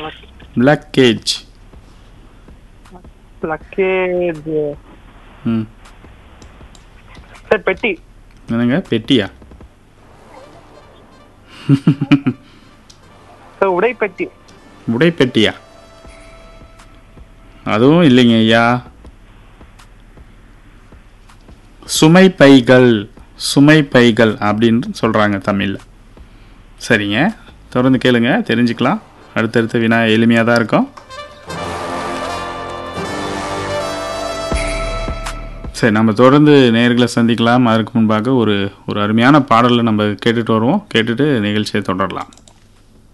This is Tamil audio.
லக்கேஜ் லக்கேஜ் ம் சார் பெட்டி என்னங்க பெட்டியா சார் உடைப்பெட்டி உடைப்பெட்டியா அதுவும் இல்லைங்க ஐயா சுமை பைகள் சுமை பைகள் அப்படின்னு சொல்கிறாங்க தமிழில் சரிங்க தொடர்ந்து கேளுங்க தெரிஞ்சுக்கலாம் அடுத்தடுத்த வினா எளிமையாக தான் இருக்கும் சரி நம்ம தொடர்ந்து நேர்களை சந்திக்கலாம் அதற்கு முன்பாக ஒரு ஒரு அருமையான பாடலை நம்ம கேட்டுட்டு வருவோம் கேட்டுட்டு நிகழ்ச்சியை தொடரலாம்